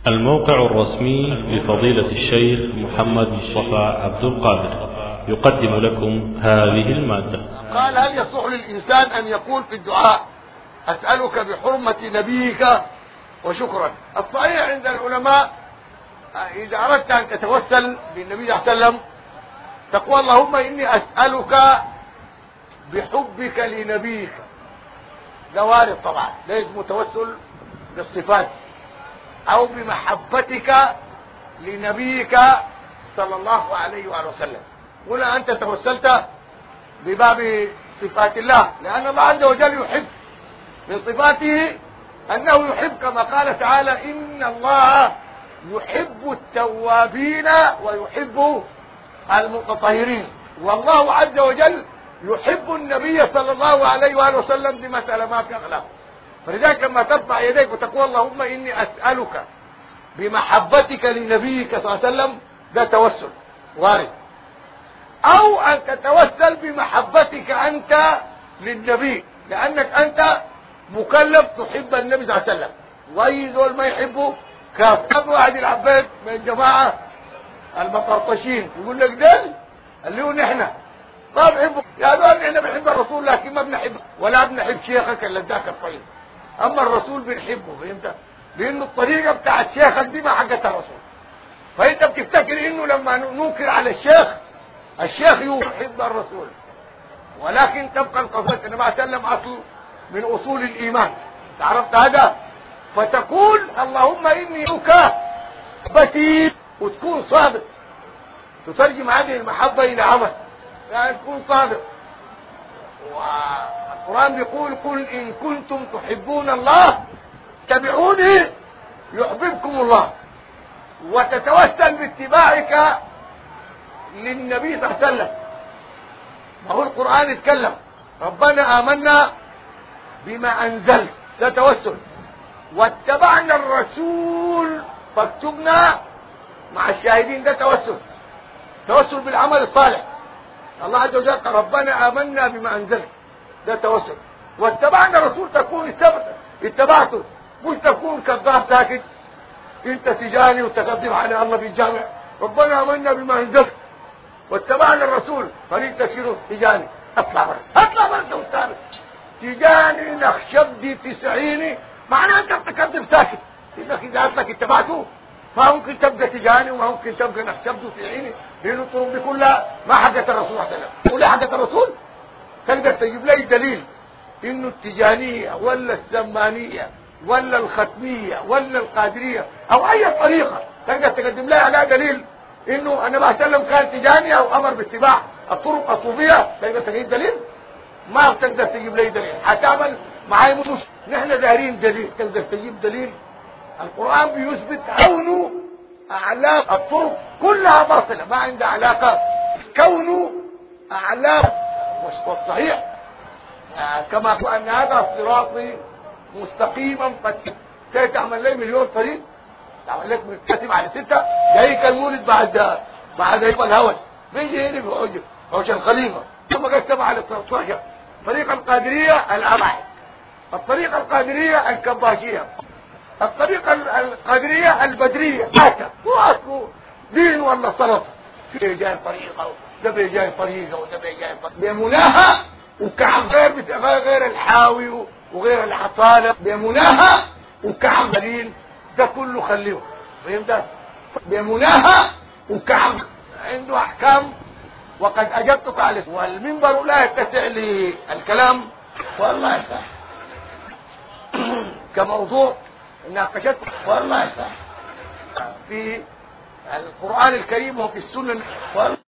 الموقع الرسمي لفضيلة الشيخ محمد مصطفى عبد القادر يقدم لكم هذه المادة قال هل يصح للإنسان أن يقول في الدعاء أسألك بحرمة نبيك وشكرا الصحيح عند العلماء إذا أردت أن تتوسل بالنبي صلى الله عليه وسلم تقول اللهم إني أسألك بحبك لنبيك ده وارد طبعا ده اسمه توسل بالصفات او بمحبتك لنبيك صلى الله عليه وآله وسلم هنا انت توسلت بباب صفات الله لان الله عز وجل يحب من صفاته انه يحب كما قال تعالى ان الله يحب التوابين ويحب المتطهرين والله عز وجل يحب النبي صلى الله عليه وآله وسلم بمسألة ما في أغلب فلذلك لما ترفع يديك وتقول اللهم إني أسألك بمحبتك لنبيك صلى الله عليه وسلم ده توسل وارد أو أن تتوسل بمحبتك أنت للنبي لأنك أنت مكلف تحب النبي صلى الله عليه وسلم واي زول ما يحبه كافر واحد العباد من الجماعة المطرطشين يقول لك ده اللي هو نحن ما بحبه يا دول احنا بنحب الرسول لكن ما بنحب ولا بنحب شيخك الا ذاك الطيب اما الرسول بنحبه فهمت لانه الطريقه بتاعت شيخك دي ما حقت الرسول فانت بتفتكر انه لما ننكر على الشيخ الشيخ يحب الرسول ولكن تبقى القضيه النبي عليه وسلم اصل من اصول الايمان عرفت هذا فتقول اللهم اني لك بتي وتكون صادق تترجم هذه المحبه الى عمل يعني تكون صادق والقرآن بيقول قل إن كنتم تحبون الله اتبعوني يحببكم الله وتتوسل باتباعك للنبي صلى الله عليه وسلم ما هو القرآن يتكلم ربنا آمنا بما أنزلت ده توسل واتبعنا الرسول فاكتبنا مع الشاهدين ده توسل توسل بالعمل الصالح الله عز وجل قال ربنا آمنا بما أنزلت ده توسل واتبعنا الرسول تكون اتبعته مش تكون كذاب ساكت انت تجاني وتقدم على الله في الجامع ربنا آمنا بما أنزلت واتبعنا الرسول فريق تكسيره تجاني اطلع برا اطلع برا انت استاذ تجاني نخشب في سعيني معناه انت بتكذب ساكت انك اذا قلت لك اتبعته ما ممكن تبقى تجاني وما ممكن تبقى نخشبته في عيني لان الطرق دي كلها ما حقت الرسول صلى الله عليه وسلم تقول حقت الرسول تقدر تجيب لي دليل انه التجانيه ولا السمانيه ولا الختميه ولا القادريه او اي طريقه تقدر تقدم لي على دليل انه النبي صلى الله عليه وسلم كان تجاني او امر باتباع الطرق الصوفيه تقدر تجيب دليل ما بتقدر تجيب لي دليل حتعمل معاي مش نحن دايرين دليل تقدر تجيب دليل القرآن بيثبت كون أعلاق الطرق كلها باطلة ما عندها علاقة كون أعلاق والصحيح كما قال أن هذا صراطي مستقيما قد تعمل لي مليون طريق تعمل لك متقسم على ستة جاي المولد بعد بعد الهوس بيجي هنا بيحج حوش الخليفة ثم قسم على 13 طريق القادرية الأربعة الطريقة القادرية الكباشية الطريقة القادرية البدرية حتى مو اصله دين ولا سلطة في جاي طريقة ده جاي طريقة وده جاي طريقة بمناها وكعب غير غير الحاوي وغير الحصالة بمناها وكعب دليل ده كله خليه فهمت بمناها وكعب عنده احكام وقد اجبتك على والمنبر لا يتسع للكلام والله صح كموضوع ناقشت والله صح في القرآن الكريم وفي السنن